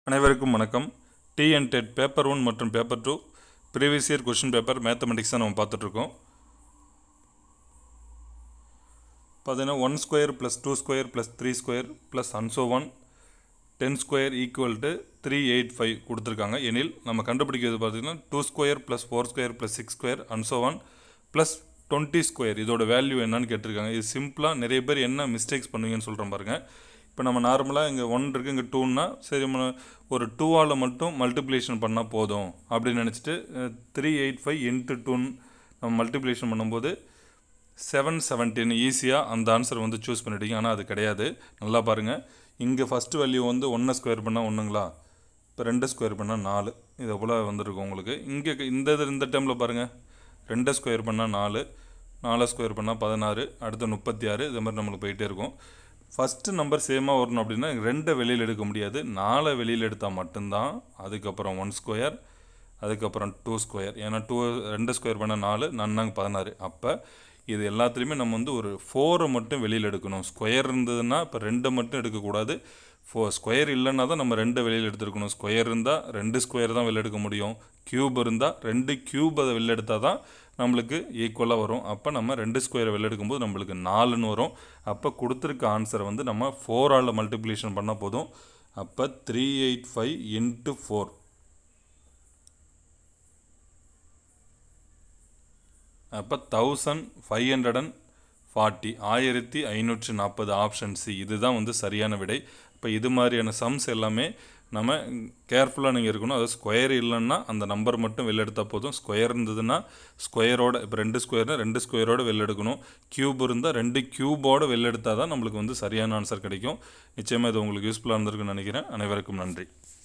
அனைவருக்கும் வணக்கம் TN TET paper one மற்றும் paper two previous year question paper mathematics தான் நம்ம பார்த்துட்ருக்கோம் பார்த்தீங்கன்னா one square plus two square plus three square plus and so on ten square equal to three eight five கொடுத்துருக்காங்க எனில் நம்ம கண்டுபிடிக்கிறது பார்த்தீங்கன்னா two square plus four square plus six square and so on plus twenty square இதோட value என்னன்னு கேட்டிருக்காங்க இது சிம்பிளாக நிறைய பேர் என்ன மிஸ்டேக்ஸ் பண்ணுவீங்கன்னு சொல்கிறேன் பாருங்கள் இப்போ நம்ம நார்மலாக இங்கே ஒன் இருக்குது இங்கே டூன்னா சரி நம்ம ஒரு டூவால் மட்டும் மல்டிப்ளிகேஷன் பண்ணால் போதும் அப்படின்னு நினச்சிட்டு த்ரீ எயிட் ஃபைவ் இன்ட்டு டூன்னு நம்ம மல்டிப்ளிகேஷன் பண்ணும்போது செவன் செவன்டீன் ஈஸியாக அந்த ஆன்சர் வந்து சூஸ் பண்ணிட்டீங்க ஆனால் அது கிடையாது நல்லா பாருங்கள் இங்கே ஃபஸ்ட்டு வேல்யூ வந்து ஒன்றை ஸ்கொயர் பண்ணால் ஒன்றுங்களா இப்போ ரெண்டு ஸ்கொயர் பண்ணால் நாலு இது போல் வந்திருக்கும் உங்களுக்கு இங்கே இந்த இது இந்த டைமில் பாருங்கள் ரெண்டு ஸ்கொயர் பண்ணால் நாலு நாலு ஸ்கொயர் பண்ணால் பதினாறு அடுத்து முப்பத்தி ஆறு இது மாதிரி நம்மளுக்கு போயிட்டே இருக்கும் ஃபஸ்ட்டு நம்பர் சேமாக வரணும் அப்படின்னா ரெண்டை வெளியில் எடுக்க முடியாது நாலை வெளியில் எடுத்தால் மட்டும்தான் அதுக்கப்புறம் ஒன் ஸ்கொயர் அதுக்கப்புறம் டூ ஸ்கொயர் ஏன்னா டூ ரெண்டு ஸ்கொயர் பண்ணால் நாலு நன்னாங்க பதினாறு அப்போ இது எல்லாத்துலேயுமே நம்ம வந்து ஒரு ஃபோரை மட்டும் வெளியில் எடுக்கணும் ஸ்கொயர் இருந்ததுன்னா இப்போ ரெண்டை மட்டும் எடுக்கக்கூடாது ஃபோ ஸ்கொயர் இல்லைன்னா தான் நம்ம ரெண்டை வெளியில் எடுத்துருக்கணும் ஸ்கொயர் இருந்தால் ரெண்டு ஸ்கொயர் தான் வெளில எடுக்க முடியும் க்யூப் இருந்தால் ரெண்டு க்யூப் அதை வெளில எடுத்தால் தான் நம்மளுக்கு ஈக்குவலாக வரும் அப்போ நம்ம ரெண்டு ஸ்கொயரை வெளில எடுக்கும்போது நம்மளுக்கு நாலுன்னு வரும் அப்போ கொடுத்துருக்க ஆன்சரை வந்து நம்ம ஃபோரால் மல்டிப்ளிகேஷன் பண்ணால் போதும் அப்போ three eight five into four அப்போ thousand five hundred and forty ஆயிரத்தி ஐநூற்றி நாற்பது ஆப்ஷன் சி இதுதான் வந்து சரியான விடை இப்போ இது மாதிரியான சம்ஸ் எல்லாமே நம்ம கேர்ஃபுல்லாக நீங்கள் இருக்கணும் அதாவது ஸ்கொயர் இல்லைன்னா அந்த நம்பர் மட்டும் வெளில எடுத்தால் போதும் ஸ்கொயர் இருந்ததுன்னா ஸ்கொயரோட இப்போ ரெண்டு ஸ்கொயர்னா ரெண்டு ஸ்கொயரோட வெளில எடுக்கணும் க்யூப் இருந்தால் ரெண்டு க்யூபோட வெளில எடுத்தால் தான் நம்மளுக்கு வந்து சரியான ஆன்சர் கிடைக்கும் நிச்சயமாக இது உங்களுக்கு யூஸ்ஃபுல்லாக இருந்திருக்குன்னு நினைக்கிறேன் அனைவருக்கும் நன்றி